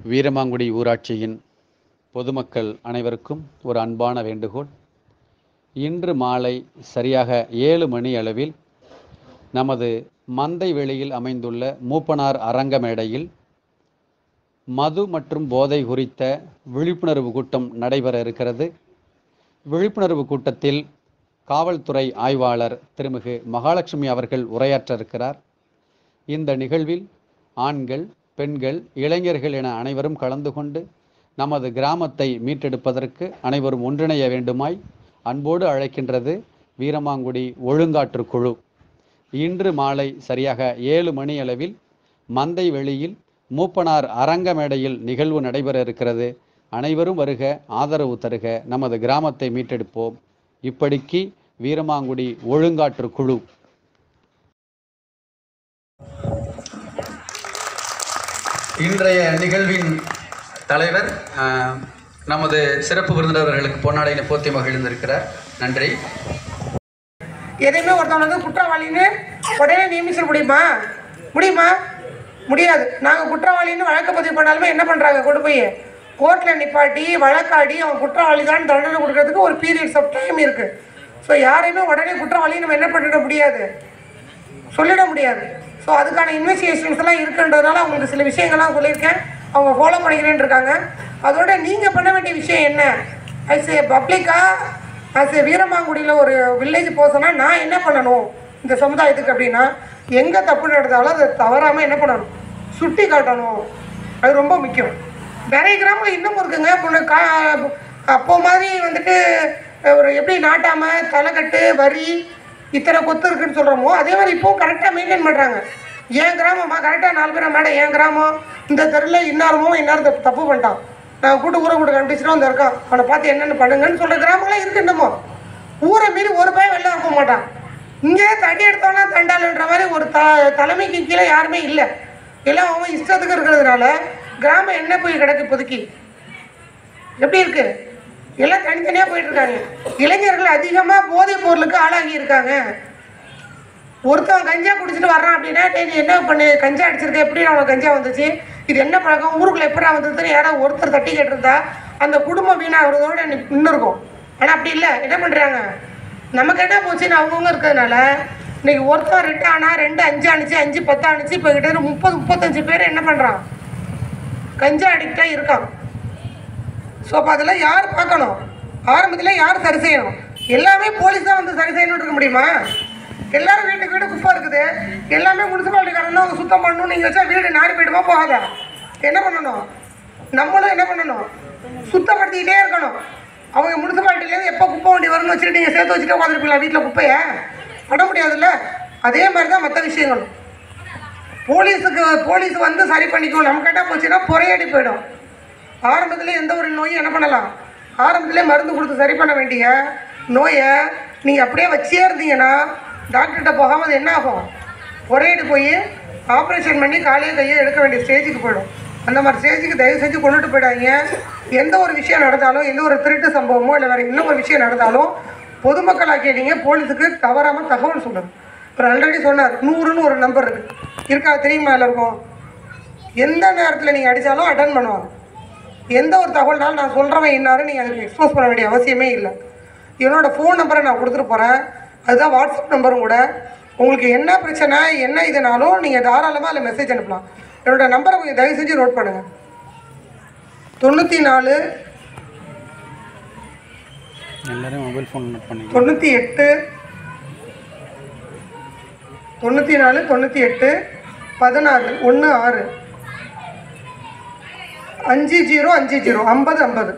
வீரமாங்குடி ஊராட்சியின் பொதுமக்கள் அனைவருக்கும் ஒரு அன்பான வேண்டுகோள் இன்று மாலை சரியாக ஏழு மணி அளவில் நமது மந்தை வெளியில் அமைந்துள்ள மூப்பனார் அரங்க மேடையில் மது மற்றும் போதை குறித்த விழிப்புணர்வு கூட்டம் நடைபெற இருக்கிறது விழிப்புணர்வு கூட்டத்தில் காவல்துறை ஆய்வாளர் திருமிகு மகாலட்சுமி அவர்கள் உரையாற்ற இருக்கிறார் இந்த நிகழ்வில் ஆண்கள் பெண்கள் இளைஞர்கள் என அனைவரும் கலந்து கொண்டு நமது கிராமத்தை மீட்டெடுப்பதற்கு அனைவரும் ஒன்றிணைய வேண்டுமாய் அன்போடு அழைக்கின்றது வீரமாங்குடி ஒழுங்காற்று குழு இன்று மாலை சரியாக ஏழு மணி அளவில் மந்தை வெளியில் மூப்பனார் அரங்க மேடையில் நிகழ்வு நடைபெற இருக்கிறது அனைவரும் வருக ஆதரவு தருக நமது கிராமத்தை மீட்டெடுப்போம் இப்படிக்கு வீரமாங்குடி ஒழுங்காற்று குழு இன்றைய நிகழ்வின் தலைவர் அஹ், நமது சிறப்பு விருந்தினர்களுக்கு பொன்னாடையினை போத்தி மகிழ்ந்திருக்கிறார் நன்றி எதையுமே ஒருத்தவங்க வந்து குற்றவாளின்னு உடனே நியமிச்சிட முடியுமா முடியுமா முடியாது நாங்கள் குற்றவாளின்னு வழக்கு பதிவு பண்ணாலுமே என்ன பண்ணுறாங்க கொண்டு போய் கோர்ட்டில் நிப்பாட்டி வழக்காடி அவன் குற்றவாளி தான் தண்டனை கொடுக்கறதுக்கு ஒரு பீரியட்ஸ் ஆஃப் டைம் இருக்குது ஸோ யாரையுமே உடனே குற்றவாளி நம்ம என்ன பண்ணிட முடியாது சொல்லிட முடியாது ஸோ அதுக்கான இன்வெஸ்டிகேஷன்ஸ் எல்லாம் இருக்குன்றதுனால அவங்களுக்கு சில விஷயங்கள்லாம் சொல்லியிருக்கேன் அவங்க ஃபாலோ பண்ணிக்கிறேன்னு இருக்காங்க அதோட நீங்கள் பண்ண வேண்டிய விஷயம் என்ன ஆஸ் ஏ பப்ளிக்காக ஆஸ் ஏ வீரமாங்குடியில் ஒரு வில்லேஜ் போசனா நான் என்ன பண்ணணும் இந்த சமுதாயத்துக்கு அப்படின்னா எங்கே தப்பு நடந்தாலும் அதை தவறாமல் என்ன பண்ணணும் சுட்டி காட்டணும் அது ரொம்ப முக்கியம் நிறைய கிராமங்கள் இன்னும் இருக்குங்க பொண்ணு கா அப்போ மாதிரி வந்துட்டு ஒரு எப்படி நாட்டாம தலைக்கட்டு வரி இத்தனை கொத்து இருக்குன்னு சொல்கிறோமோ அதே மாதிரி இப்போவும் கரெக்டாக மெயின்டைன் பண்ணுறாங்க என் கிராமமா கரெக்டாக நாலு பேர் மேடம் என் கிராமம் இந்த தெருவில் இன்னாரமோ இன்னார் தப்பு தப்பு பண்ணிட்டான் நான் கூட்டு ஊரை கூட்டு கண்டுபிடிச்சிட்டு வந்து இருக்கான் அவனை பார்த்து என்னென்ன பண்ணுங்கன்னு சொல்கிற கிராமங்களாம் இருக்கு இன்னமும் ஊரை மீறி ஒரு பையன் வெளில அனுப்ப மாட்டான் இங்கே தடி எடுத்தோன்னா தண்டாளுன்ற மாதிரி ஒரு த தலைமைக்கு கீழே யாருமே இல்லை எல்லாம் அவன் இஷ்டத்துக்கு இருக்கிறதுனால கிராமம் என்ன போய் கிடக்கு இப்போதைக்கு எப்படி இருக்கு எல்லாம் தனித்தனியாக போயிட்டு இருக்காங்க இளைஞர்கள் அதிகமாக போதைப் பொருளுக்கு ஆளாகி இருக்காங்க ஒருத்தன் கஞ்சா குடிச்சிட்டு வர்றான் அப்படின்னா டேய் நீ என்ன பண்ணு கஞ்சா அடிச்சிருக்க எப்படி அவனுக்கு கஞ்சா வந்துச்சு இது என்ன பழக்கம் ஊருக்குள்ள எப்படி வந்ததுன்னு யாராவது ஒருத்தர் தட்டி கேட்டிருந்தா அந்த குடும்பம் வீணாகிறதோட நின்று இருக்கும் ஆனால் அப்படி இல்லை என்ன பண்ணுறாங்க நமக்கு என்ன போச்சுன்னு அவங்கவுங்க இருக்கிறதுனால இன்னைக்கு ஒருத்தன் ரெண்டு ஆனா ரெண்டு அஞ்சு அணிச்சு அஞ்சு பத்து அணிச்சு இப்போ கிட்ட முப்பது முப்பத்தஞ்சு பேர் என்ன பண்ணுறான் கஞ்சா அடிக்டாக இருக்கான் ஸோ அப்போ அதெல்லாம் யார் பார்க்கணும் ஆரம்பத்தில் யார் சரி செய்யணும் எல்லாமே போலீஸ் தான் வந்து சரி செய்யணும்னு இருக்க முடியுமா எல்லாரும் வீட்டுக்கு வீடு குப்பை இருக்குது எல்லாமே முனிசிபாலிட்டிக்காரங்க அவங்க சுத்தம் பண்ணணும் நீங்கள் வச்சா வீடு நாரி போயிடுமா போகாதா என்ன பண்ணணும் நம்மளும் என்ன பண்ணணும் சுத்தப்படுத்திக்கிட்டே இருக்கணும் அவங்க முனிசிபாலிட்டிலேருந்து எப்போ குப்பை வண்டி வரும்னு வச்சுட்டு நீங்கள் சேர்த்து வச்சுட்டு உட்காந்துருப்பீங்களா வீட்டில் குப்பையை பண்ண முடியாதுல்ல அதே மாதிரி தான் மற்ற விஷயங்களும் போலீஸுக்கு போலீஸ் வந்து சரி பண்ணிக்கும் நம்ம கேட்டால் போச்சுன்னா புறையடி போயிடும் ஆரம்பத்தில் எந்த ஒரு நோயும் என்ன பண்ணலாம் ஆரம்பத்திலே மருந்து கொடுத்து சரி பண்ண வேண்டிய நோயை நீங்கள் அப்படியே வச்சே இருந்தீங்கன்னா டாக்டர்கிட்ட போகாமல் அது என்ன ஆகும் புறையடி போய் ஆப்ரேஷன் பண்ணி காலையை கையை எடுக்க வேண்டிய ஸ்டேஜுக்கு போயிடும் அந்த மாதிரி ஸ்டேஜுக்கு தயவு செஞ்சு கொண்டுட்டு போயிடாதீங்க எந்த ஒரு விஷயம் நடந்தாலும் எந்த ஒரு திருட்டு சம்பவமோ இல்லை வேறு இன்னும் ஒரு விஷயம் நடந்தாலும் பொதுமக்களாக்கிய நீங்கள் போலீஸுக்கு தவறாமல் தகவல் சொல்லணும் இப்போ ஆல்ரெடி சொன்னார் நூறுன்னு ஒரு நம்பர் இருக்குது இருக்கா தெரியுமா எல்லாருக்கும் எந்த நேரத்தில் நீங்கள் அடித்தாலும் அட்டன் பண்ணுவாங்க எந்த ஒரு தகவல்னாலும் நான் சொல்கிறவன் இன்னாரு நீங்கள் அதுக்கு எக்ஸ்போஸ் பண்ண வேண்டிய அவசியமே இல்லை என்னோட ஃபோன் நம்பரை நான் கொடுத்துட்டு போகிறேன் அதுதான் வாட்ஸ்அப் நம்பரும் கூட உங்களுக்கு என்ன பிரச்சனை என்ன இதுனாலும் நீங்கள் தாராளமாக அதில் மெசேஜ் அனுப்பலாம் என்னோட நம்பரை கொஞ்சம் தயவு செஞ்சு நோட் பண்ணுங்கள் தொண்ணூற்றி நாலு எல்லாரும் மொபைல் ஃபோன் நோட் பண்ணி தொண்ணூற்றி எட்டு தொண்ணூற்றி நாலு தொண்ணூற்றி எட்டு பதினாறு ஒன்று ஆறு அஞ்சு ஜீரோ அஞ்சு ஜீரோ ஐம்பது ஐம்பது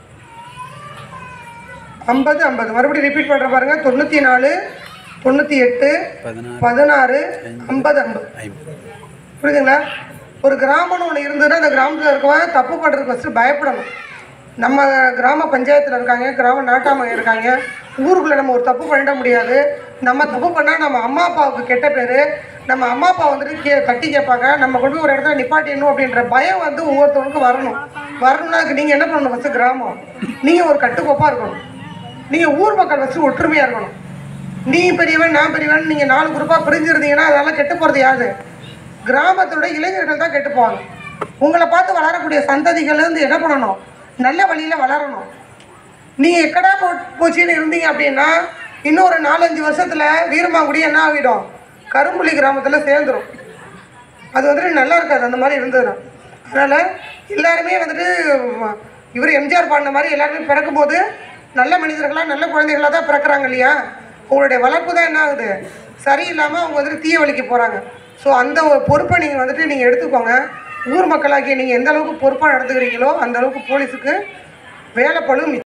ஐம்பது ஐம்பது மறுபடியும் ரிப்பீட் பண்ணுற பாருங்க தொண்ணூற்றி நாலு தொண்ணூற்றி எட்டு பதினாறு பதினாறு ஐம்பது ஐம்பது ஐம்பது புரியுதுங்களா ஒரு கிராமம்னு ஒன்று இருந்ததுன்னா அந்த கிராமத்தில் இருக்கவன் தப்பு பண்ணுறதுக்கு ஃபஸ்ட்டு பயப்படணும் நம்ம கிராம பஞ்சாயத்தில் இருக்காங்க கிராம நாட்டாமங்க இருக்காங்க ஊருக்குள்ளே நம்ம ஒரு தப்பு பண்ணிட முடியாது நம்ம தப்பு பண்ணால் நம்ம அம்மா அப்பாவுக்கு கெட்ட பேர் நம்ம அம்மா அப்பா வந்துட்டு கே தட்டி கேட்பாங்க நம்ம கொண்டு போய் ஒரு இடத்துல நிப்பாட்டிடணும் அப்படின்ற பயம் வந்து ஒவ்வொருத்தவங்களுக்கும் வரணும் வரணும்னா அதுக்கு நீங்கள் என்ன பண்ணணும் ஃபஸ்ட்டு கிராமம் நீங்கள் ஒரு கட்டுக்கோப்பாக இருக்கணும் நீங்கள் ஊர் மக்கள் ஃபஸ்ட்டு ஒற்றுமையாக இருக்கணும் நீ பெரியவன் நான் பெரியவன் நீங்கள் நாலு குரூப்பாக பிரிஞ்சிருந்தீங்கன்னா அதெல்லாம் கெட்டு போகிறது யாரு கிராமத்தோட இளைஞர்கள் தான் கெட்டு போவாங்க உங்களை பார்த்து வளரக்கூடிய சந்ததிகள் வந்து என்ன பண்ணணும் நல்ல வழியில் வளரணும் நீங்கள் எக்கடா போ போச்சின்னு இருந்தீங்க அப்படின்னா இன்னும் ஒரு நாலஞ்சு வருஷத்தில் வீரமாங்குடி என்ன ஆகிடும் கரும்புலி கிராமத்தில் சேர்ந்துரும் அது வந்துட்டு நல்லா இருக்காது அந்த மாதிரி இருந்ததுன்னா அதனால் எல்லாருமே வந்துட்டு இவர் எம்ஜிஆர் பாடின மாதிரி எல்லாருமே பிறக்கும்போது நல்ல மனிதர்களாக நல்ல குழந்தைகளாக தான் பிறக்கிறாங்க இல்லையா உங்களுடைய வளர்ப்பு தான் என்ன ஆகுது சரியில்லாமல் அவங்க வந்துட்டு தீய வழிக்கு போகிறாங்க ஸோ அந்த ஒரு பொறுப்பை நீங்கள் வந்துட்டு நீங்கள் எடுத்துக்கோங்க ஊர் மக்களாகிய நீங்கள் எந்த அளவுக்கு பொறுப்பாக நடந்துக்கிறீங்களோ அந்த அளவுக்கு போலீஸுக்கு வேலை பளு